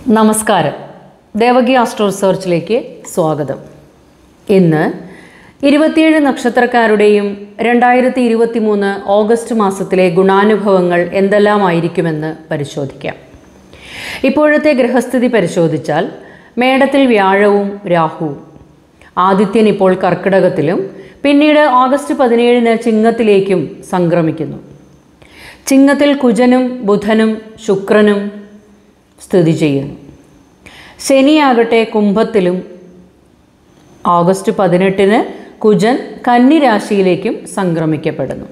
നമസ്കാരം ദേവകി ആസ്ട്രോ റിസർച്ചിലേക്ക് സ്വാഗതം ഇന്ന് ഇരുപത്തിയേഴ് നക്ഷത്രക്കാരുടെയും രണ്ടായിരത്തി ഇരുപത്തി മൂന്ന് ഓഗസ്റ്റ് മാസത്തിലെ ഗുണാനുഭവങ്ങൾ എന്തെല്ലാമായിരിക്കുമെന്ന് പരിശോധിക്കാം ഇപ്പോഴത്തെ ഗ്രഹസ്ഥിതി പരിശോധിച്ചാൽ മേടത്തിൽ വ്യാഴവും രാഹുവും ആദിത്യൻ ഇപ്പോൾ കർക്കിടകത്തിലും പിന്നീട് ഓഗസ്റ്റ് പതിനേഴിന് ചിങ്ങത്തിലേക്കും സംക്രമിക്കുന്നു ചിങ്ങത്തിൽ കുജനും ബുധനും ശുക്രനും സ്ഥിതി ചെയ്യുന്നു ശനിയാകട്ടെ കുംഭത്തിലും ഓഗസ്റ്റ് പതിനെട്ടിന് കുജൻ കന്നി രാശിയിലേക്കും സംക്രമിക്കപ്പെടുന്നു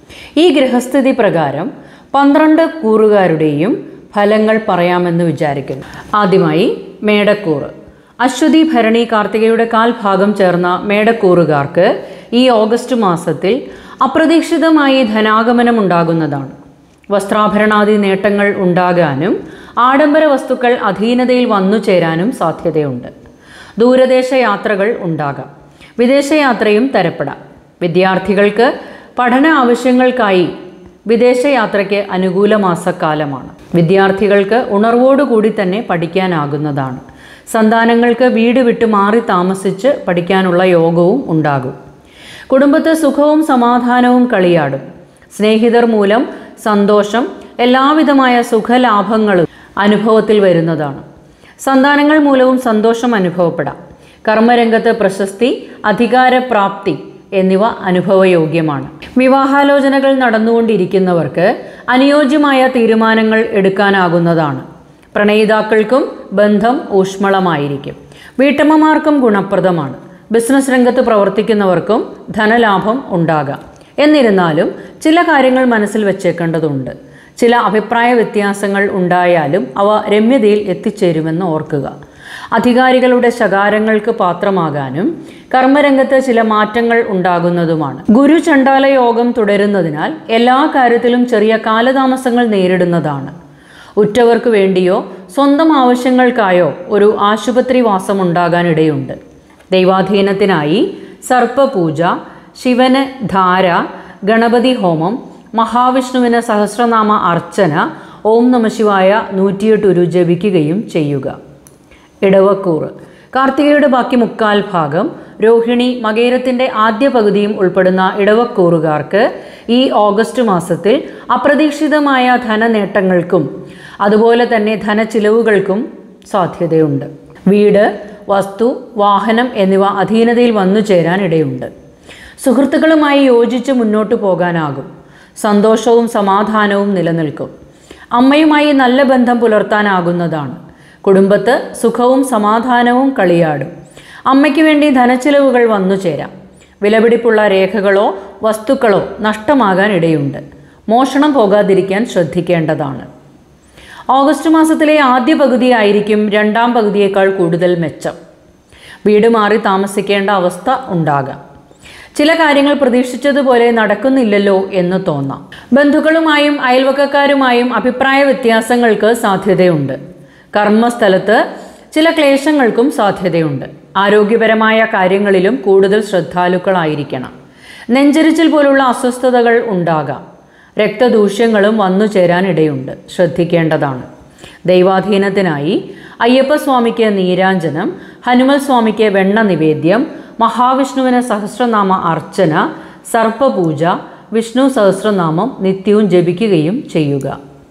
ഈ ഗ്രഹസ്ഥിതി പ്രകാരം പന്ത്രണ്ട് കൂറുകാരുടെയും ഫലങ്ങൾ പറയാമെന്ന് വിചാരിക്കുന്നു ആദ്യമായി മേടക്കൂറ് അശ്വതി ഭരണി കാർത്തികയുടെ കാൽഭാഗം ചേർന്ന മേടക്കൂറുകാർക്ക് ഈ ഓഗസ്റ്റ് മാസത്തിൽ അപ്രതീക്ഷിതമായി ധനാഗമനം ഉണ്ടാകുന്നതാണ് വസ്ത്രാഭരണാദി നേട്ടങ്ങൾ ഉണ്ടാകാനും ആഡംബര വസ്തുക്കൾ അധീനതയിൽ വന്നു ചേരാനും സാധ്യതയുണ്ട് ദൂരദേശ യാത്രകൾ ഉണ്ടാകാം വിദേശയാത്രയും തരപ്പെടാം വിദ്യാർത്ഥികൾക്ക് പഠന ആവശ്യങ്ങൾക്കായി വിദേശയാത്രയ്ക്ക് അനുകൂല മാസക്കാലമാണ് വിദ്യാർത്ഥികൾക്ക് ഉണർവോടുകൂടി തന്നെ പഠിക്കാനാകുന്നതാണ് സന്താനങ്ങൾക്ക് വീട് വിട്ട് മാറി താമസിച്ച് പഠിക്കാനുള്ള യോഗവും ഉണ്ടാകും കുടുംബത്ത് സുഖവും സമാധാനവും കളിയാടും സ്നേഹിതർ മൂലം സന്തോഷം എല്ലാവിധമായ സുഖലാഭങ്ങളും അനുഭവത്തിൽ വരുന്നതാണ് സന്താനങ്ങൾ മൂലവും സന്തോഷം അനുഭവപ്പെടാം കർമ്മരംഗത്ത് പ്രശസ്തി അധികാരപ്രാപ്തി എന്നിവ അനുഭവയോഗ്യമാണ് വിവാഹാലോചനകൾ നടന്നുകൊണ്ടിരിക്കുന്നവർക്ക് അനുയോജ്യമായ തീരുമാനങ്ങൾ എടുക്കാനാകുന്നതാണ് പ്രണയിതാക്കൾക്കും ബന്ധം ഊഷ്മളമായിരിക്കും വീട്ടമ്മമാർക്കും ഗുണപ്രദമാണ് ബിസിനസ് രംഗത്ത് പ്രവർത്തിക്കുന്നവർക്കും ധനലാഭം ഉണ്ടാകാം എന്നിരുന്നാലും ചില കാര്യങ്ങൾ മനസ്സിൽ വെച്ചേക്കേണ്ടതുണ്ട് ചില അഭിപ്രായ വ്യത്യാസങ്ങൾ ഉണ്ടായാലും അവ രമ്യതയിൽ എത്തിച്ചേരുമെന്ന് ഓർക്കുക അധികാരികളുടെ ശകാരങ്ങൾക്ക് പാത്രമാകാനും കർമ്മരംഗത്ത് ചില മാറ്റങ്ങൾ ഉണ്ടാകുന്നതുമാണ് ഗുരു ചണ്ടാല യോഗം തുടരുന്നതിനാൽ എല്ലാ കാര്യത്തിലും ചെറിയ കാലതാമസങ്ങൾ നേരിടുന്നതാണ് ഉറ്റവർക്ക് വേണ്ടിയോ സ്വന്തം ആവശ്യങ്ങൾക്കായോ ഒരു ആശുപത്രി വാസം ഉണ്ടാകാനിടയുണ്ട് ദൈവാധീനത്തിനായി സർപ്പപൂജ ശിവന് ധാര ഗണപതി ഹോമം മഹാവിഷ്ണുവിന് സഹസ്രനാമ അർച്ചന ഓം നമശിവായ നൂറ്റിയെട്ട് ഉരു ജപിക്കുകയും ചെയ്യുക ഇടവക്കൂറ് കാർത്തികയുടെ ബാക്കി മുക്കാൽ ഭാഗം രോഹിണി മകേരത്തിൻ്റെ ആദ്യ പകുതിയും ഉൾപ്പെടുന്ന ഇടവക്കൂറുകാർക്ക് ഈ ഓഗസ്റ്റ് മാസത്തിൽ അപ്രതീക്ഷിതമായ ധനനേട്ടങ്ങൾക്കും അതുപോലെ തന്നെ ധനച്ചിലവുകൾക്കും സാധ്യതയുണ്ട് വീട് വസ്തു വാഹനം എന്നിവ അധീനതയിൽ വന്നു ചേരാൻ ഇടയുണ്ട് സുഹൃത്തുക്കളുമായി യോജിച്ച് മുന്നോട്ട് പോകാനാകും സന്തോഷവും സമാധാനവും നിലനിൽക്കും അമ്മയുമായി നല്ല ബന്ധം പുലർത്താനാകുന്നതാണ് കുടുംബത്ത് സുഖവും സമാധാനവും കളിയാടും അമ്മയ്ക്ക് വേണ്ടി ധനച്ചിലവുകൾ വന്നു ചേരാം വിലപിടിപ്പുള്ള രേഖകളോ വസ്തുക്കളോ നഷ്ടമാകാൻ ഇടയുണ്ട് മോഷണം പോകാതിരിക്കാൻ ശ്രദ്ധിക്കേണ്ടതാണ് ഓഗസ്റ്റ് മാസത്തിലെ ആദ്യ പകുതിയായിരിക്കും രണ്ടാം പകുതിയേക്കാൾ കൂടുതൽ മെച്ചം വീട് മാറി താമസിക്കേണ്ട അവസ്ഥ ഉണ്ടാകാം ചില കാര്യങ്ങൾ പ്രതീക്ഷിച്ചതുപോലെ നടക്കുന്നില്ലല്ലോ എന്ന് തോന്നാം ബന്ധുക്കളുമായും അയൽവക്കക്കാരുമായും അഭിപ്രായ വ്യത്യാസങ്ങൾക്ക് സാധ്യതയുണ്ട് കർമ്മസ്ഥലത്ത് ചില ക്ലേശങ്ങൾക്കും സാധ്യതയുണ്ട് ആരോഗ്യപരമായ കാര്യങ്ങളിലും കൂടുതൽ ശ്രദ്ധാലുക്കളായിരിക്കണം നെഞ്ചരിച്ചിൽ പോലുള്ള അസ്വസ്ഥതകൾ ഉണ്ടാകാം രക്തദൂഷ്യങ്ങളും വന്നു ചേരാനിടയുണ്ട് ശ്രദ്ധിക്കേണ്ടതാണ് ദൈവാധീനത്തിനായി അയ്യപ്പസ്വാമിക്ക് നീരാഞ്ജനം ഹനുമൽ സ്വാമിക്ക് വെണ്ണ നിവേദ്യം മഹാവിഷ്ണുവിന് സഹസ്രനാമ അർച്ചന സർപ്പപൂജ വിഷ്ണു സഹസ്രനാമം നിത്യവും ജപിക്കുകയും ചെയ്യുക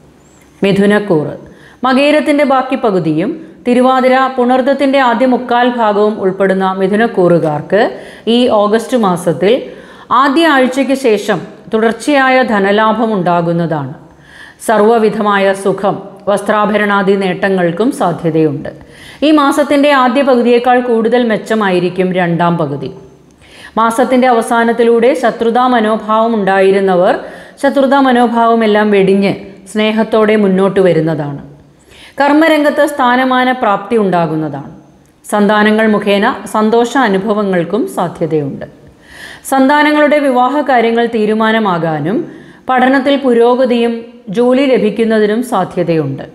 മിഥുനക്കൂറ് മകേരത്തിൻ്റെ ബാക്കി പകുതിയും തിരുവാതിര പുണർദത്തിൻ്റെ ആദ്യ മുക്കാൽ ഭാഗവും ഉൾപ്പെടുന്ന മിഥുനക്കൂറുകാർക്ക് ഈ ഓഗസ്റ്റ് മാസത്തിൽ ആദ്യ ആഴ്ചയ്ക്ക് ശേഷം തുടർച്ചയായ ധനലാഭം ഉണ്ടാകുന്നതാണ് സർവ്വവിധമായ സുഖം വസ്ത്രാഭരണാദി നേട്ടങ്ങൾക്കും സാധ്യതയുണ്ട് ഈ മാസത്തിൻ്റെ ആദ്യ പകുതിയേക്കാൾ കൂടുതൽ മെച്ചമായിരിക്കും രണ്ടാം പകുതി മാസത്തിൻ്റെ അവസാനത്തിലൂടെ ശത്രുതാ മനോഭാവം ഉണ്ടായിരുന്നവർ ശത്രുതാ മനോഭാവമെല്ലാം വെടിഞ്ഞ് സ്നേഹത്തോടെ മുന്നോട്ട് വരുന്നതാണ് കർമ്മരംഗത്ത് സ്ഥാനമാന പ്രാപ്തി ഉണ്ടാകുന്നതാണ് സന്താനങ്ങൾ മുഖേന സന്തോഷ അനുഭവങ്ങൾക്കും സാധ്യതയുണ്ട് സന്താനങ്ങളുടെ വിവാഹ കാര്യങ്ങൾ തീരുമാനമാകാനും പഠനത്തിൽ പുരോഗതിയും ജോലി ലഭിക്കുന്നതിനും സാധ്യതയുണ്ട്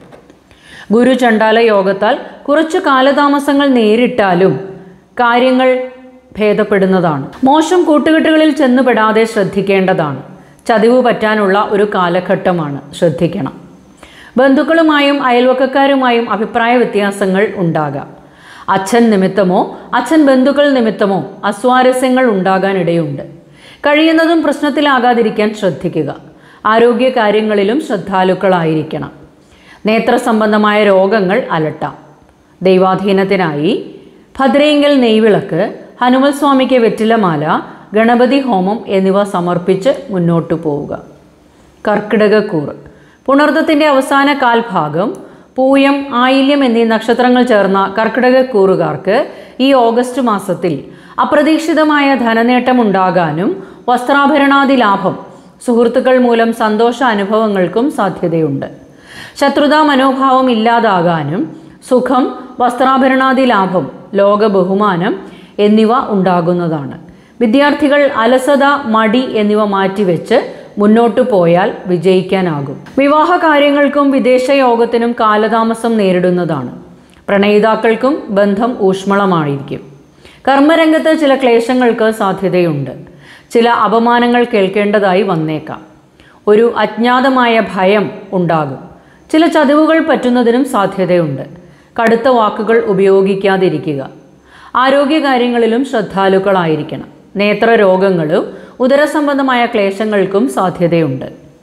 ഗുരു ചണ്ടാല യോഗത്താൽ കുറച്ചു കാലതാമസങ്ങൾ നേരിട്ടാലും കാര്യങ്ങൾ ഭേദപ്പെടുന്നതാണ് മോശം കൂട്ടുകെട്ടുകളിൽ ചെന്നുപെടാതെ ശ്രദ്ധിക്കേണ്ടതാണ് ചതിവ് പറ്റാനുള്ള ഒരു കാലഘട്ടമാണ് ശ്രദ്ധിക്കണം ബന്ധുക്കളുമായും അയൽവക്കക്കാരുമായും അഭിപ്രായ വ്യത്യാസങ്ങൾ ഉണ്ടാകാം അച്ഛൻ നിമിത്തമോ അച്ഛൻ ബന്ധുക്കൾ നിമിത്തമോ അസ്വാരസ്യങ്ങൾ ഉണ്ടാകാനിടയുണ്ട് കഴിയുന്നതും പ്രശ്നത്തിലാകാതിരിക്കാൻ ശ്രദ്ധിക്കുക ആരോഗ്യ കാര്യങ്ങളിലും ശ്രദ്ധാലുക്കളായിരിക്കണം നേത്ര സംബന്ധമായ രോഗങ്ങൾ അലട്ടാം ദൈവാധീനത്തിനായി ഭദ്രയെങ്കിൽ നെയ്വിളക്ക് ഹനുമൽ സ്വാമിക്ക് വെറ്റിലമാല ഗണപതി ഹോമം എന്നിവ സമർപ്പിച്ച് മുന്നോട്ടു പോവുക കർക്കിടകക്കൂറ് പുണർദത്തിൻ്റെ അവസാന കാൽഭാഗം പൂയം ആയില്യം എന്നീ നക്ഷത്രങ്ങൾ ചേർന്ന കർക്കിടകക്കൂറുകാർക്ക് ഈ ഓഗസ്റ്റ് മാസത്തിൽ അപ്രതീക്ഷിതമായ ധനനേട്ടമുണ്ടാകാനും വസ്ത്രാഭരണാദി ലാഭം സുഹൃത്തുക്കൾ മൂലം സന്തോഷ അനുഭവങ്ങൾക്കും സാധ്യതയുണ്ട് ശത്രുതാ മനോഭാവം ഇല്ലാതാകാനും സുഖം വസ്ത്രാഭരണാദി ലാഭം ലോക ബഹുമാനം എന്നിവ ഉണ്ടാകുന്നതാണ് വിദ്യാർത്ഥികൾ അലസത മടി എന്നിവ മാറ്റിവെച്ച് മുന്നോട്ടു പോയാൽ വിജയിക്കാനാകും വിവാഹ കാര്യങ്ങൾക്കും വിദേശ യോഗത്തിനും കാലതാമസം നേരിടുന്നതാണ് പ്രണയിതാക്കൾക്കും ബന്ധം ഊഷ്മളമായിരിക്കും കർമ്മരംഗത്ത് ചില ക്ലേശങ്ങൾക്ക് സാധ്യതയുണ്ട് ചില അപമാനങ്ങൾ കേൾക്കേണ്ടതായി വന്നേക്കാം ഒരു അജ്ഞാതമായ ഭയം ഉണ്ടാകും ചില ചതിവുകൾ പറ്റുന്നതിനും സാധ്യതയുണ്ട് കടുത്ത വാക്കുകൾ ഉപയോഗിക്കാതിരിക്കുക ആരോഗ്യകാര്യങ്ങളിലും ശ്രദ്ധാലുക്കളായിരിക്കണം നേത്രരോഗങ്ങളും ഉദരസംബന്ധമായ ക്ലേശങ്ങൾക്കും സാധ്യതയുണ്ട്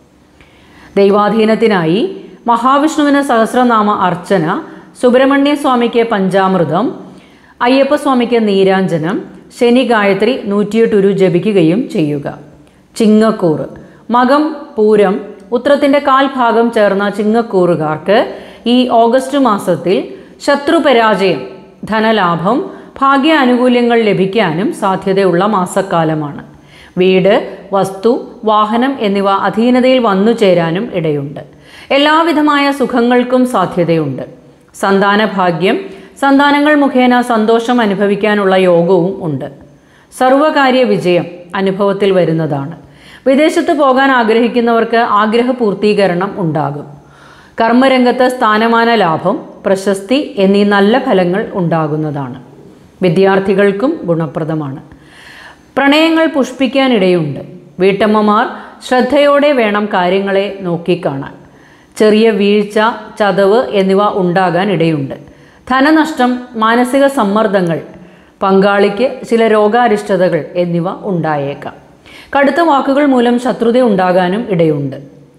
ദൈവാധീനത്തിനായി മഹാവിഷ്ണുവിന് സഹസ്രനാമ അർച്ചന സുബ്രഹ്മണ്യ സ്വാമിക്ക് പഞ്ചാമൃതം അയ്യപ്പസ്വാമിക്ക് നീരാഞ്ജനം ശനി ഗായത്രി നൂറ്റിയെട്ടുരു ജപിക്കുകയും ചെയ്യുക ചിങ്ങക്കൂറ് മകം പൂരം ഉത്രത്തിൻ്റെ കാൽഭാഗം ചേർന്ന ചിങ്ങക്കൂറുകാർക്ക് ഈ ഓഗസ്റ്റ് മാസത്തിൽ ശത്രുപരാജയം ധനലാഭം ഭാഗ്യ ആനുകൂല്യങ്ങൾ ലഭിക്കാനും സാധ്യതയുള്ള മാസക്കാലമാണ് വീട് വസ്തു വാഹനം എന്നിവ അധീനതയിൽ വന്നു ചേരാനും ഇടയുണ്ട് എല്ലാവിധമായ സുഖങ്ങൾക്കും സാധ്യതയുണ്ട് സന്താന ഭാഗ്യം സന്താനങ്ങൾ മുഖേന സന്തോഷം അനുഭവിക്കാനുള്ള യോഗവും ഉണ്ട് സർവകാര്യ വിജയം അനുഭവത്തിൽ വരുന്നതാണ് വിദേശത്ത് പോകാൻ ആഗ്രഹിക്കുന്നവർക്ക് ആഗ്രഹ പൂർത്തീകരണം ഉണ്ടാകും കർമ്മരംഗത്ത് സ്ഥാനമാന ലാഭം പ്രശസ്തി എന്നീ നല്ല ഫലങ്ങൾ ഉണ്ടാകുന്നതാണ് വിദ്യാർത്ഥികൾക്കും ഗുണപ്രദമാണ് പ്രണയങ്ങൾ പുഷ്പിക്കാനിടയുണ്ട് വീട്ടമ്മമാർ ശ്രദ്ധയോടെ വേണം കാര്യങ്ങളെ നോക്കിക്കാണാൻ ചെറിയ വീഴ്ച ചതവ് എന്നിവ ഉണ്ടാകാൻ ഇടയുണ്ട് ധനനഷ്ടം മാനസിക സമ്മർദ്ദങ്ങൾ പങ്കാളിക്ക് ചില രോഗാരിഷ്ടതകൾ എന്നിവ ഉണ്ടായേക്കാം കടുത്ത വാക്കുകൾ മൂലം ശത്രുത ഉണ്ടാകാനും ഇടയുണ്ട്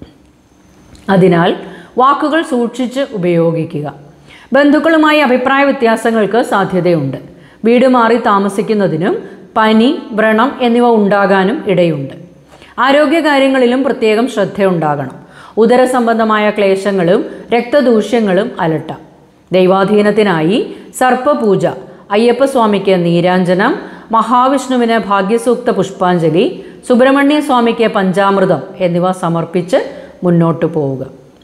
അതിനാൽ വാക്കുകൾ സൂക്ഷിച്ച് ഉപയോഗിക്കുക ബന്ധുക്കളുമായി അഭിപ്രായ വ്യത്യാസങ്ങൾക്ക് സാധ്യതയുണ്ട് വീട് മാറി താമസിക്കുന്നതിനും പനി വ്രണം എന്നിവ ഉണ്ടാകാനും ഇടയുണ്ട് ആരോഗ്യകാര്യങ്ങളിലും പ്രത്യേകം ശ്രദ്ധയുണ്ടാകണം ഉദര സംബന്ധമായ ക്ലേശങ്ങളും രക്തദൂഷ്യങ്ങളും അലട്ടാം ദൈവാധീനത്തിനായി സർപ്പപൂജ അയ്യപ്പസ്വാമിക്ക് നീരാഞ്ജനം മഹാവിഷ്ണുവിന് ഭാഗ്യസൂക്ത പുഷ്പാഞ്ജലി സുബ്രഹ്മണ്യ സ്വാമിക്ക് പഞ്ചാമൃതം എന്നിവ സമർപ്പിച്ച് മുന്നോട്ടു പോവുക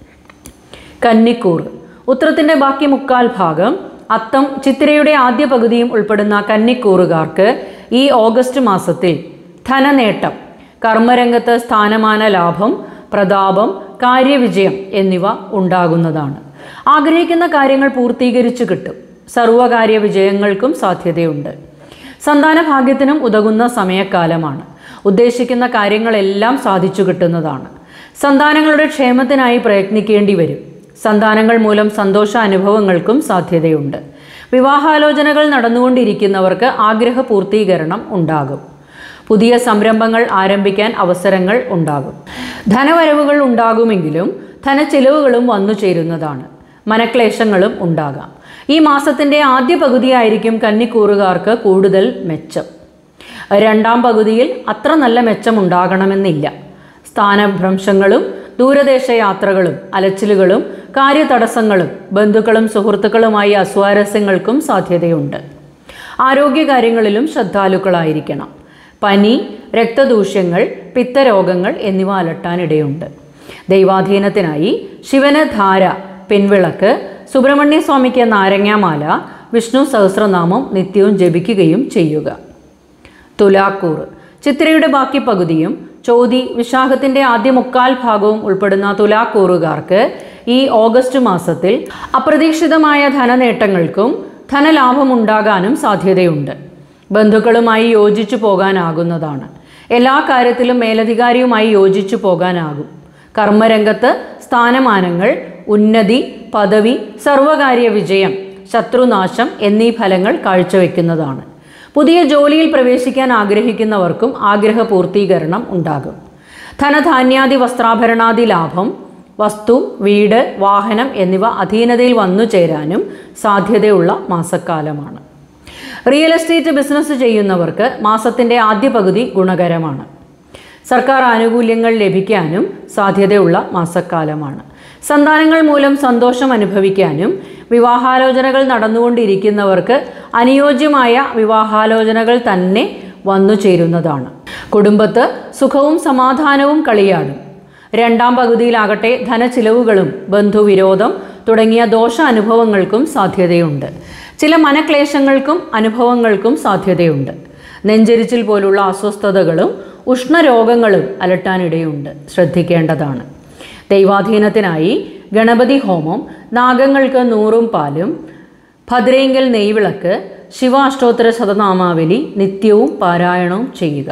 കന്നിക്കൂർ ഉത്രത്തിൻ്റെ ബാക്കി മുക്കാൽ ഭാഗം അത്തം ചിത്തിരയുടെ ആദ്യ പകുതിയും ഉൾപ്പെടുന്ന കന്നിക്കൂറുകാർക്ക് ഈ ഓഗസ്റ്റ് മാസത്തിൽ ധനനേട്ടം കർമ്മരംഗത്ത് സ്ഥാനമാന ലാഭം പ്രതാപം കാര്യവിജയം എന്നിവ ഉണ്ടാകുന്നതാണ് ആഗ്രഹിക്കുന്ന കാര്യങ്ങൾ പൂർത്തീകരിച്ചു കിട്ടും സർവകാര്യ വിജയങ്ങൾക്കും സാധ്യതയുണ്ട് സന്താന ഭാഗ്യത്തിനും ഉതകുന്ന സമയക്കാലമാണ് ഉദ്ദേശിക്കുന്ന കാര്യങ്ങളെല്ലാം സാധിച്ചു കിട്ടുന്നതാണ് സന്താനങ്ങളുടെ ക്ഷേമത്തിനായി പ്രയത്നിക്കേണ്ടി വരും സന്താനങ്ങൾ മൂലം സന്തോഷ അനുഭവങ്ങൾക്കും സാധ്യതയുണ്ട് വിവാഹാലോചനകൾ നടന്നുകൊണ്ടിരിക്കുന്നവർക്ക് ആഗ്രഹ പൂർത്തീകരണം ഉണ്ടാകും പുതിയ സംരംഭങ്ങൾ ആരംഭിക്കാൻ അവസരങ്ങൾ ഉണ്ടാകും ധനവരവുകൾ ഉണ്ടാകുമെങ്കിലും ധനച്ചിലവുകളും വന്നു ചേരുന്നതാണ് മനക്ലേശങ്ങളും ഉണ്ടാകാം ഈ മാസത്തിൻ്റെ ആദ്യ പകുതിയായിരിക്കും കന്നിക്കൂറുകാർക്ക് കൂടുതൽ മെച്ചം രണ്ടാം പകുതിയിൽ അത്ര നല്ല മെച്ചം ഉണ്ടാകണമെന്നില്ല സ്ഥാനഭ്രംശങ്ങളും ദൂരദേശ യാത്രകളും അലച്ചിലുകളും കാര്യതടസ്സങ്ങളും ബന്ധുക്കളും സുഹൃത്തുക്കളുമായി അസ്വാരസ്യങ്ങൾക്കും സാധ്യതയുണ്ട് ആരോഗ്യകാര്യങ്ങളിലും ശ്രദ്ധാലുക്കളായിരിക്കണം പനി രക്തദൂഷ്യങ്ങൾ പിത്തരോഗങ്ങൾ എന്നിവ അലട്ടാനിടയുണ്ട് ദൈവാധീനത്തിനായി ശിവന് ധാര പിൻവിളക്ക് സുബ്രഹ്മണ്യ സ്വാമിക്ക് നാരങ്ങാമാല വിഷ്ണു സഹസ്രനാമം നിത്യവും ജപിക്കുകയും ചെയ്യുക തുലാക്കൂർ ചിത്രയുടെ ബാക്കി പകുതിയും ചോതി വിശാഖത്തിൻ്റെ ആദ്യ മുക്കാൽ ഭാഗവും ഉൾപ്പെടുന്ന തുലാക്കൂറുകാർക്ക് ഈ ഓഗസ്റ്റ് മാസത്തിൽ അപ്രതീക്ഷിതമായ ധനനേട്ടങ്ങൾക്കും ധനലാഭമുണ്ടാകാനും സാധ്യതയുണ്ട് ബന്ധുക്കളുമായി യോജിച്ചു പോകാനാകുന്നതാണ് എല്ലാ കാര്യത്തിലും മേലധികാരിയുമായി യോജിച്ചു പോകാനാകും കർമ്മരംഗത്ത് സ്ഥാനമാനങ്ങൾ ഉന്നതി പദവി സർവകാര്യ വിജയം ശത്രുനാശം എന്നീ ഫലങ്ങൾ കാഴ്ചവെക്കുന്നതാണ് പുതിയ ജോലിയിൽ പ്രവേശിക്കാൻ ആഗ്രഹിക്കുന്നവർക്കും ആഗ്രഹ പൂർത്തീകരണം ഉണ്ടാകും ധനധാന്യാദി വസ്ത്രാഭരണാദി ലാഭം വസ്തു വീട് വാഹനം എന്നിവ അധീനതയിൽ വന്നു ചേരാനും സാധ്യതയുള്ള മാസക്കാലമാണ് റിയൽ എസ്റ്റേറ്റ് ബിസിനസ് ചെയ്യുന്നവർക്ക് മാസത്തിൻ്റെ ആദ്യ പകുതി ഗുണകരമാണ് സർക്കാർ ആനുകൂല്യങ്ങൾ ലഭിക്കാനും സാധ്യതയുള്ള മാസക്കാലമാണ് സന്താനങ്ങൾ മൂലം സന്തോഷം അനുഭവിക്കാനും വിവാഹാലോചനകൾ നടന്നുകൊണ്ടിരിക്കുന്നവർക്ക് അനുയോജ്യമായ വിവാഹാലോചനകൾ തന്നെ വന്നു ചേരുന്നതാണ് കുടുംബത്ത് സുഖവും സമാധാനവും കളിയാടും രണ്ടാം പകുതിയിലാകട്ടെ ധനച്ചിലവുകളും ബന്ധുവിരോധം തുടങ്ങിയ ദോഷ അനുഭവങ്ങൾക്കും സാധ്യതയുണ്ട് ചില മനക്ലേശങ്ങൾക്കും അനുഭവങ്ങൾക്കും സാധ്യതയുണ്ട് നെഞ്ചരിച്ചിൽ പോലുള്ള അസ്വസ്ഥതകളും ഉഷ്ണരോഗങ്ങളും അലട്ടാനിടയുണ്ട് ശ്രദ്ധിക്കേണ്ടതാണ് ദൈവാധീനത്തിനായി ഗണപതി ഹോമം നാഗങ്ങൾക്ക് നൂറും പാലും ഭദ്രേങ്കൽ നെയ്വിളക്ക് ശിവാഷ്ടോത്തര ശതനാമാവലി നിത്യവും പാരായണവും ചെയ്യുക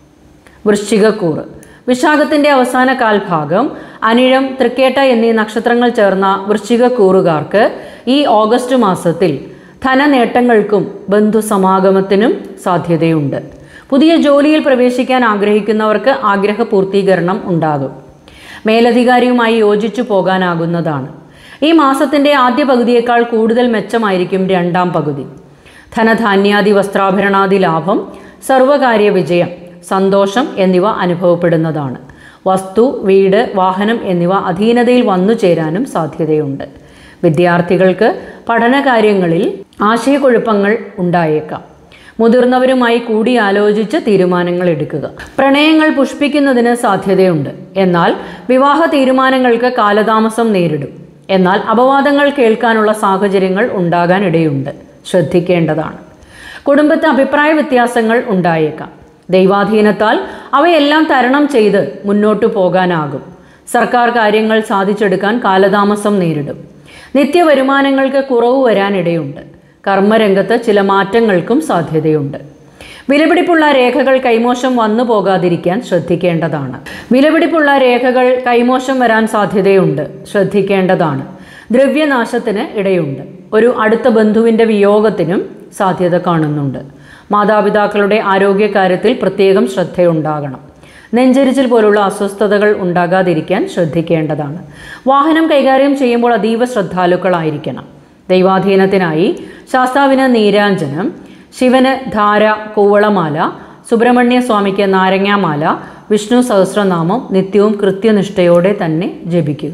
വൃശ്ചികക്കൂറ് വിശാഖത്തിന്റെ അവസാന കാൽഭാഗം അനിഴം തൃക്കേട്ട എന്നീ നക്ഷത്രങ്ങൾ ചേർന്ന വൃശ്ചികക്കൂറുകാർക്ക് ഈ ഓഗസ്റ്റ് മാസത്തിൽ ധനനേട്ടങ്ങൾക്കും ബന്ധുസമാഗമത്തിനും സാധ്യതയുണ്ട് പുതിയ ജോലിയിൽ പ്രവേശിക്കാൻ ആഗ്രഹിക്കുന്നവർക്ക് ആഗ്രഹ പൂർത്തീകരണം ഉണ്ടാകും മേലധികാരിയുമായി യോജിച്ചു പോകാനാകുന്നതാണ് ഈ മാസത്തിന്റെ ആദ്യ പകുതിയേക്കാൾ കൂടുതൽ മെച്ചമായിരിക്കും രണ്ടാം പകുതി ധനധാന്യാദി വസ്ത്രാഭരണാദി ലാഭം സർവകാര്യ വിജയം സന്തോഷം എന്നിവ അനുഭവപ്പെടുന്നതാണ് വസ്തു വീട് വാഹനം എന്നിവ അധീനതയിൽ വന്നു ചേരാനും സാധ്യതയുണ്ട് വിദ്യാർത്ഥികൾക്ക് പഠനകാര്യങ്ങളിൽ ആശയക്കുഴപ്പങ്ങൾ ഉണ്ടായേക്കാം മുതിർന്നവരുമായി കൂടിയാലോചിച്ച് തീരുമാനങ്ങൾ എടുക്കുക പ്രണയങ്ങൾ പുഷ്പിക്കുന്നതിന് സാധ്യതയുണ്ട് എന്നാൽ വിവാഹ തീരുമാനങ്ങൾക്ക് കാലതാമസം നേരിടും എന്നാൽ അപവാദങ്ങൾ കേൾക്കാനുള്ള സാഹചര്യങ്ങൾ ഉണ്ടാകാൻ ഇടയുണ്ട് ശ്രദ്ധിക്കേണ്ടതാണ് കുടുംബത്തെ അഭിപ്രായ വ്യത്യാസങ്ങൾ ഉണ്ടായേക്കാം ദൈവാധീനത്താൽ അവയെല്ലാം തരണം ചെയ്ത് മുന്നോട്ടു പോകാനാകും സർക്കാർ കാര്യങ്ങൾ സാധിച്ചെടുക്കാൻ കാലതാമസം നേരിടും നിത്യവരുമാനങ്ങൾക്ക് കുറവ് വരാനിടയുണ്ട് കർമ്മരംഗത്ത് ചില മാറ്റങ്ങൾക്കും സാധ്യതയുണ്ട് വിലപിടിപ്പുള്ള രേഖകൾ കൈമോശം വന്നു പോകാതിരിക്കാൻ ശ്രദ്ധിക്കേണ്ടതാണ് വിലപിടിപ്പുള്ള രേഖകൾ കൈമോശം വരാൻ സാധ്യതയുണ്ട് ശ്രദ്ധിക്കേണ്ടതാണ് ദ്രവ്യനാശത്തിന് ഇടയുണ്ട് ഒരു അടുത്ത ബന്ധുവിൻ്റെ വിയോഗത്തിനും സാധ്യത കാണുന്നുണ്ട് മാതാപിതാക്കളുടെ ആരോഗ്യകാര്യത്തിൽ പ്രത്യേകം ശ്രദ്ധയുണ്ടാകണം നെഞ്ചരിച്ചിൽ പോലുള്ള അസ്വസ്ഥതകൾ ഉണ്ടാകാതിരിക്കാൻ ശ്രദ്ധിക്കേണ്ടതാണ് വാഹനം കൈകാര്യം ചെയ്യുമ്പോൾ അതീവ ശ്രദ്ധാലുക്കളായിരിക്കണം ദൈവാധീനത്തിനായി ശാസ്താവിന് നീരാഞ്ജനം ശിവന് ധാര കൂവളമാല സുബ്രഹ്മണ്യ സ്വാമിക്ക് നാരങ്ങാമാല വിഷ്ണു സഹസ്രനാമം നിത്യവും കൃത്യനിഷ്ഠയോടെ തന്നെ ജപിക്കുക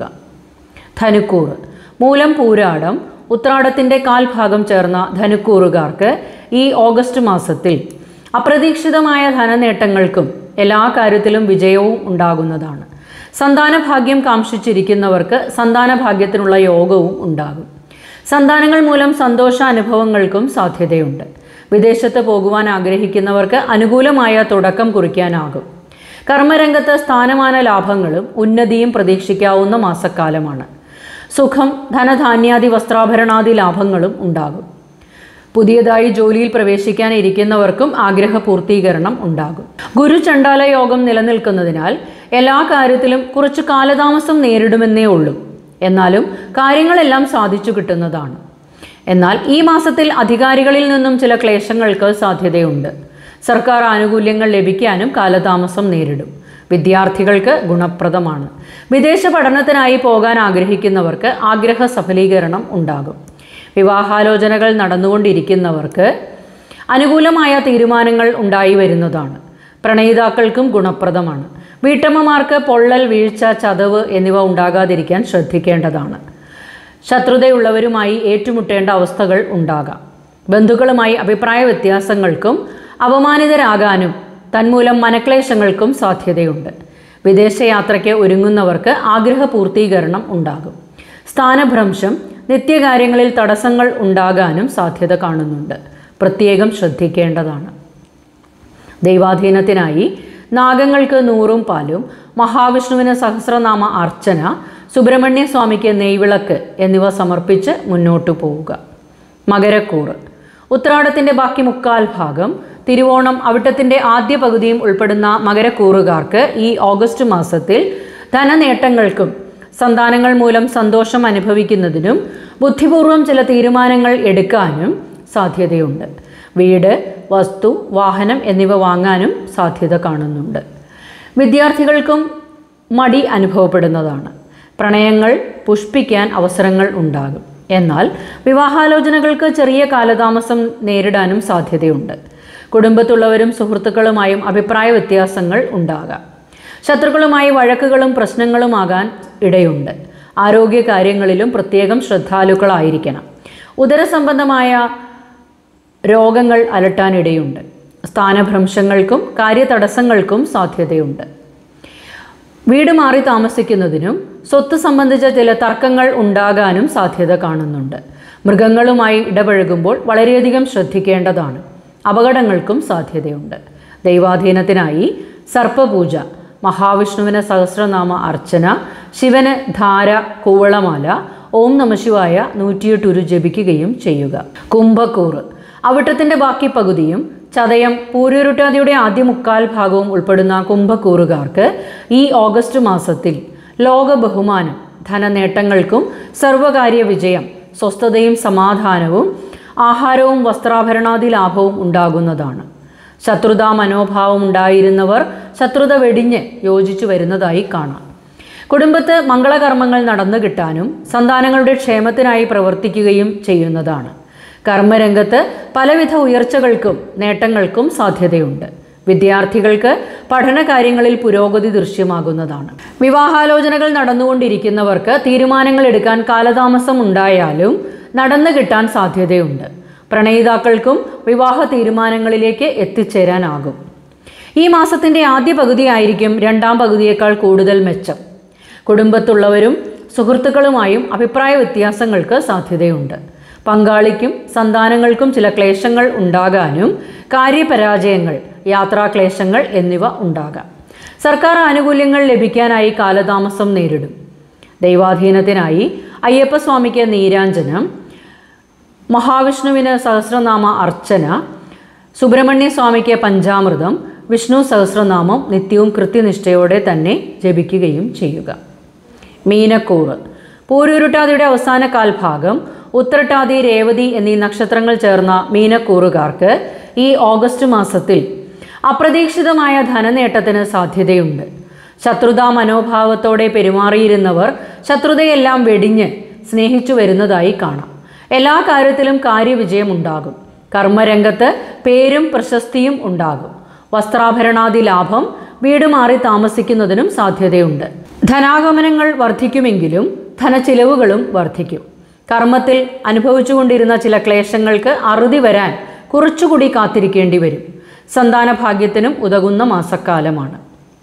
ധനുക്കൂറ് മൂലം പൂരാടം ഉത്രാടത്തിൻ്റെ കാൽഭാഗം ചേർന്ന ധനുക്കൂറുകാർക്ക് ഈ ഓഗസ്റ്റ് മാസത്തിൽ അപ്രതീക്ഷിതമായ ധനനേട്ടങ്ങൾക്കും എല്ലാ കാര്യത്തിലും വിജയവും ഉണ്ടാകുന്നതാണ് സന്താനഭാഗ്യം കാംക്ഷിച്ചിരിക്കുന്നവർക്ക് സന്താനഭാഗ്യത്തിനുള്ള യോഗവും ഉണ്ടാകും സന്താനങ്ങൾ മൂലം സന്തോഷാനുഭവങ്ങൾക്കും സാധ്യതയുണ്ട് വിദേശത്ത് പോകുവാൻ ആഗ്രഹിക്കുന്നവർക്ക് അനുകൂലമായ തുടക്കം കുറിക്കാനാകും കർമ്മരംഗത്ത് സ്ഥാനമാന ലാഭങ്ങളും ഉന്നതിയും പ്രതീക്ഷിക്കാവുന്ന മാസക്കാലമാണ് സുഖം ധനധാന്യാദി വസ്ത്രാഭരണാദി ലാഭങ്ങളും ഉണ്ടാകും പുതിയതായി ജോലിയിൽ പ്രവേശിക്കാൻ ഇരിക്കുന്നവർക്കും ആഗ്രഹ പൂർത്തീകരണം ഉണ്ടാകും ഗുരു ചണ്ടാല യോഗം നിലനിൽക്കുന്നതിനാൽ എല്ലാ കാര്യത്തിലും കുറച്ച് കാലതാമസം നേരിടുമെന്നേ ഉള്ളൂ എന്നാലും കാര്യങ്ങളെല്ലാം സാധിച്ചു കിട്ടുന്നതാണ് എന്നാൽ ഈ മാസത്തിൽ അധികാരികളിൽ നിന്നും ചില ക്ലേശങ്ങൾക്ക് സാധ്യതയുണ്ട് സർക്കാർ ആനുകൂല്യങ്ങൾ ലഭിക്കാനും കാലതാമസം നേരിടും വിദ്യാർത്ഥികൾക്ക് ഗുണപ്രദമാണ് വിദേശ പഠനത്തിനായി പോകാൻ ആഗ്രഹിക്കുന്നവർക്ക് ആഗ്രഹ സഫലീകരണം ഉണ്ടാകും വിവാഹാലോചനകൾ നടന്നുകൊണ്ടിരിക്കുന്നവർക്ക് അനുകൂലമായ തീരുമാനങ്ങൾ ഉണ്ടായി വരുന്നതാണ് പ്രണയിതാക്കൾക്കും ഗുണപ്രദമാണ് വീട്ടമ്മമാർക്ക് പൊള്ളൽ വീഴ്ച ചതവ് എന്നിവ ഉണ്ടാകാതിരിക്കാൻ ശ്രദ്ധിക്കേണ്ടതാണ് ശത്രുതയുള്ളവരുമായി ഏറ്റുമുട്ടേണ്ട അവസ്ഥകൾ ഉണ്ടാകാം ബന്ധുക്കളുമായി അഭിപ്രായ വ്യത്യാസങ്ങൾക്കും അപമാനിതരാകാനും തന്മൂലം മനക്ലേശങ്ങൾക്കും സാധ്യതയുണ്ട് വിദേശയാത്രയ്ക്ക് ഒരുങ്ങുന്നവർക്ക് ആഗ്രഹ പൂർത്തീകരണം ഉണ്ടാകും സ്ഥാനഭ്രംശം നിത്യകാര്യങ്ങളിൽ തടസ്സങ്ങൾ ഉണ്ടാകാനും സാധ്യത കാണുന്നുണ്ട് പ്രത്യേകം ശ്രദ്ധിക്കേണ്ടതാണ് ദൈവാധീനത്തിനായി നാഗങ്ങൾക്ക് നൂറും പാലും മഹാവിഷ്ണുവിന് സഹസ്രനാമ അർച്ചന സുബ്രഹ്മണ്യ സ്വാമിക്ക് നെയ്വിളക്ക് എന്നിവ സമർപ്പിച്ച് മുന്നോട്ടു പോവുക മകരക്കൂറ് ഉത്രാടത്തിൻ്റെ ബാക്കി മുക്കാൽ ഭാഗം തിരുവോണം അവിട്ടത്തിൻ്റെ ആദ്യ പകുതിയും ഉൾപ്പെടുന്ന മകരക്കൂറുകാർക്ക് ഈ ഓഗസ്റ്റ് മാസത്തിൽ ധനനേട്ടങ്ങൾക്കും സന്താനങ്ങൾ മൂലം സന്തോഷം അനുഭവിക്കുന്നതിനും ബുദ്ധിപൂർവം ചില തീരുമാനങ്ങൾ എടുക്കാനും സാധ്യതയുണ്ട് വീട് വസ്തു വാഹനം എന്നിവ വാങ്ങാനും സാധ്യത കാണുന്നുണ്ട് വിദ്യാർത്ഥികൾക്കും മടി അനുഭവപ്പെടുന്നതാണ് പ്രണയങ്ങൾ പുഷ്പിക്കാൻ അവസരങ്ങൾ ഉണ്ടാകും എന്നാൽ വിവാഹാലോചനകൾക്ക് ചെറിയ കാലതാമസം നേരിടാനും സാധ്യതയുണ്ട് കുടുംബത്തുള്ളവരും സുഹൃത്തുക്കളുമായും അഭിപ്രായ വ്യത്യാസങ്ങൾ ഉണ്ടാകാം ശത്രുക്കളുമായി വഴക്കുകളും പ്രശ്നങ്ങളുമാകാൻ ഇടയുണ്ട് ആരോഗ്യ കാര്യങ്ങളിലും പ്രത്യേകം ശ്രദ്ധാലുക്കളായിരിക്കണം ഉദരസംബന്ധമായ രോഗങ്ങൾ അലട്ടാനിടയുണ്ട് സ്ഥാനഭ്രംശങ്ങൾക്കും കാര്യതടസ്സങ്ങൾക്കും സാധ്യതയുണ്ട് വീട് മാറി താമസിക്കുന്നതിനും സ്വത്ത് സംബന്ധിച്ച ചില തർക്കങ്ങൾ ഉണ്ടാകാനും സാധ്യത കാണുന്നുണ്ട് മൃഗങ്ങളുമായി ഇടപഴകുമ്പോൾ വളരെയധികം ശ്രദ്ധിക്കേണ്ടതാണ് അപകടങ്ങൾക്കും സാധ്യതയുണ്ട് ദൈവാധീനത്തിനായി സർപ്പപൂജ മഹാവിഷ്ണുവിന് സഹസ്രനാമ അർച്ചന ശിവന് ധാര കൂവളമാല ഓം നമശിവായ നൂറ്റിയെട്ടുരു ജപിക്കുകയും ചെയ്യുക കുംഭക്കൂറ് അവിട്ടത്തിൻ്റെ ബാക്കി പകുതിയും ചതയം പൂരുരുട്ടാതിയുടെ ആദ്യ മുക്കാൽ ഭാഗവും ഉൾപ്പെടുന്ന കുംഭക്കൂറുകാർക്ക് ഈ ഓഗസ്റ്റ് മാസത്തിൽ ലോക ബഹുമാനം ധനനേട്ടങ്ങൾക്കും സർവകാര്യ വിജയം സ്വസ്ഥതയും സമാധാനവും ആഹാരവും വസ്ത്രാഭരണാദി ലാഭവും ഉണ്ടാകുന്നതാണ് ശത്രുതാ മനോഭാവം ഉണ്ടായിരുന്നവർ ശത്രുത വെടിഞ്ഞ് യോജിച്ചു വരുന്നതായി കാണാം കുടുംബത്ത് മംഗളകർമ്മങ്ങൾ നടന്നു കിട്ടാനും സന്താനങ്ങളുടെ ക്ഷേമത്തിനായി പ്രവർത്തിക്കുകയും ചെയ്യുന്നതാണ് കർമ്മരംഗത്ത് പലവിധ ഉയർച്ചകൾക്കും നേട്ടങ്ങൾക്കും സാധ്യതയുണ്ട് വിദ്യാർത്ഥികൾക്ക് പഠന കാര്യങ്ങളിൽ പുരോഗതി ദൃശ്യമാകുന്നതാണ് വിവാഹാലോചനകൾ നടന്നുകൊണ്ടിരിക്കുന്നവർക്ക് തീരുമാനങ്ങൾ എടുക്കാൻ കാലതാമസം ഉണ്ടായാലും നടന്നു കിട്ടാൻ സാധ്യതയുണ്ട് പ്രണയിതാക്കൾക്കും വിവാഹ തീരുമാനങ്ങളിലേക്ക് എത്തിച്ചേരാനാകും ഈ മാസത്തിൻ്റെ ആദ്യ പകുതിയായിരിക്കും രണ്ടാം പകുതിയേക്കാൾ കൂടുതൽ മെച്ചം കുടുംബത്തുള്ളവരും സുഹൃത്തുക്കളുമായും അഭിപ്രായ വ്യത്യാസങ്ങൾക്ക് സാധ്യതയുണ്ട് പങ്കാളിക്കും സന്താനങ്ങൾക്കും ചില ക്ലേശങ്ങൾ ഉണ്ടാകാനും കാര്യപരാജയങ്ങൾ യാത്രാക്ലേശങ്ങൾ എന്നിവ ഉണ്ടാകാം സർക്കാർ ആനുകൂല്യങ്ങൾ ലഭിക്കാനായി കാലതാമസം നേരിടും ദൈവാധീനത്തിനായി അയ്യപ്പസ്വാമിക്ക് നീരാഞ്ജനം മഹാവിഷ്ണുവിന് സഹസ്രനാമ അർച്ചന സുബ്രഹ്മണ്യ സ്വാമിക്ക് പഞ്ചാമൃതം വിഷ്ണു സഹസ്രനാമം നിത്യവും കൃത്യനിഷ്ഠയോടെ തന്നെ ജപിക്കുകയും ചെയ്യുക മീനക്കൂറ് പൂരുരുട്ടാതിയുടെ അവസാന കാൽഭാഗം ഉത്രട്ടാതി രേവതി എന്നീ നക്ഷത്രങ്ങൾ ചേർന്ന മീനക്കൂറുകാർക്ക് ഈ ഓഗസ്റ്റ് മാസത്തിൽ അപ്രതീക്ഷിതമായ ധനനേട്ടത്തിന് സാധ്യതയുണ്ട് ശത്രുതാ മനോഭാവത്തോടെ പെരുമാറിയിരുന്നവർ ശത്രുതയെല്ലാം വെടിഞ്ഞ് സ്നേഹിച്ചു വരുന്നതായി കാണാം എല്ലാ കാര്യത്തിലും കാര്യവിജയം ഉണ്ടാകും കർമ്മരംഗത്ത് പേരും പ്രശസ്തിയും ഉണ്ടാകും വസ്ത്രാഭരണാദി ലാഭം വീട് മാറി താമസിക്കുന്നതിനും സാധ്യതയുണ്ട് ധനാഗമനങ്ങൾ വർദ്ധിക്കുമെങ്കിലും ധനച്ചിലവുകളും വർദ്ധിക്കും കർമ്മത്തിൽ അനുഭവിച്ചുകൊണ്ടിരുന്ന ചില ക്ലേശങ്ങൾക്ക് അറുതി വരാൻ കുറച്ചുകൂടി കാത്തിരിക്കേണ്ടി വരും സന്താന ഭാഗ്യത്തിനും ഉതകുന്ന മാസക്കാലമാണ്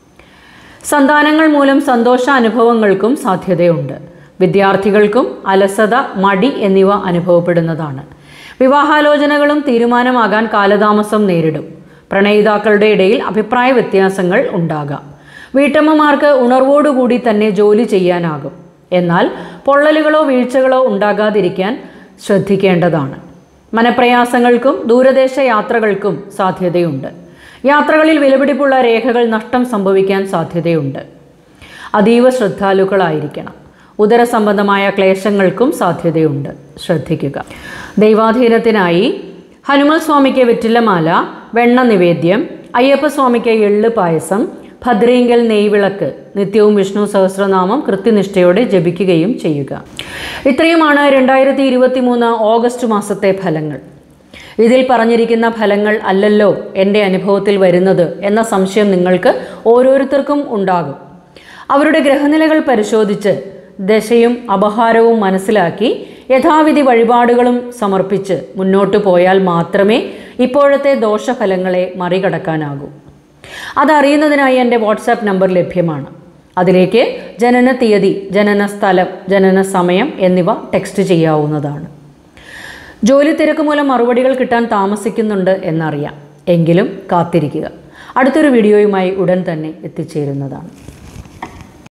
സന്താനങ്ങൾ മൂലം സന്തോഷ അനുഭവങ്ങൾക്കും സാധ്യതയുണ്ട് വിദ്യാർത്ഥികൾക്കും അലസത മടി എന്നിവ അനുഭവപ്പെടുന്നതാണ് വിവാഹാലോചനകളും തീരുമാനമാകാൻ കാലതാമസം നേരിടും പ്രണയിതാക്കളുടെ ഇടയിൽ അഭിപ്രായ വ്യത്യാസങ്ങൾ ഉണ്ടാകാം വീട്ടമ്മമാർക്ക് ഉണർവോടുകൂടി തന്നെ ജോലി ചെയ്യാനാകും എന്നാൽ പൊള്ളലുകളോ വീഴ്ചകളോ ഉണ്ടാകാതിരിക്കാൻ ശ്രദ്ധിക്കേണ്ടതാണ് മനപ്രയാസങ്ങൾക്കും ദൂരദേശ യാത്രകൾക്കും സാധ്യതയുണ്ട് യാത്രകളിൽ വിലപിടിപ്പുള്ള രേഖകൾ നഷ്ടം സംഭവിക്കാൻ സാധ്യതയുണ്ട് അതീവ ശ്രദ്ധാലുക്കളായിരിക്കണം ഉദര സംബന്ധമായ ക്ലേശങ്ങൾക്കും സാധ്യതയുണ്ട് ശ്രദ്ധിക്കുക ദൈവാധീനത്തിനായി ഹനുമൽ സ്വാമിക്ക് വെറ്റിലമാല വെണ്ണ നിവേദ്യം അയ്യപ്പസ്വാമിക്ക് എള്ള് പായസം ഭദ്രയിങ്കൽ നെയ്വിളക്ക് നിത്യവും വിഷ്ണു സഹസ്രനാമം കൃത്യനിഷ്ഠയോടെ ജപിക്കുകയും ചെയ്യുക ഇത്രയുമാണ് രണ്ടായിരത്തി ഇരുപത്തി മൂന്ന് ഓഗസ്റ്റ് മാസത്തെ ഫലങ്ങൾ ഇതിൽ പറഞ്ഞിരിക്കുന്ന ഫലങ്ങൾ അല്ലല്ലോ എൻ്റെ അനുഭവത്തിൽ വരുന്നത് എന്ന സംശയം നിങ്ങൾക്ക് ഓരോരുത്തർക്കും ഉണ്ടാകും അവരുടെ ഗ്രഹനിലകൾ പരിശോധിച്ച് ദശയും അപഹാരവും മനസ്സിലാക്കി യഥാവിധി വഴിപാടുകളും സമർപ്പിച്ച് മുന്നോട്ട് പോയാൽ മാത്രമേ ഇപ്പോഴത്തെ ദോഷഫലങ്ങളെ മറികടക്കാനാകൂ അതറിയുന്നതിനായി എൻ്റെ വാട്സാപ്പ് നമ്പർ ലഭ്യമാണ് അതിലേക്ക് ജനന തീയതി ജനന സ്ഥലം ജനന സമയം എന്നിവ ടെക്സ്റ്റ് ചെയ്യാവുന്നതാണ് ജോലി തിരക്ക് മൂലം മറുപടികൾ കിട്ടാൻ താമസിക്കുന്നുണ്ട് എന്നറിയാം എങ്കിലും കാത്തിരിക്കുക അടുത്തൊരു വീഡിയോയുമായി ഉടൻ തന്നെ എത്തിച്ചേരുന്നതാണ്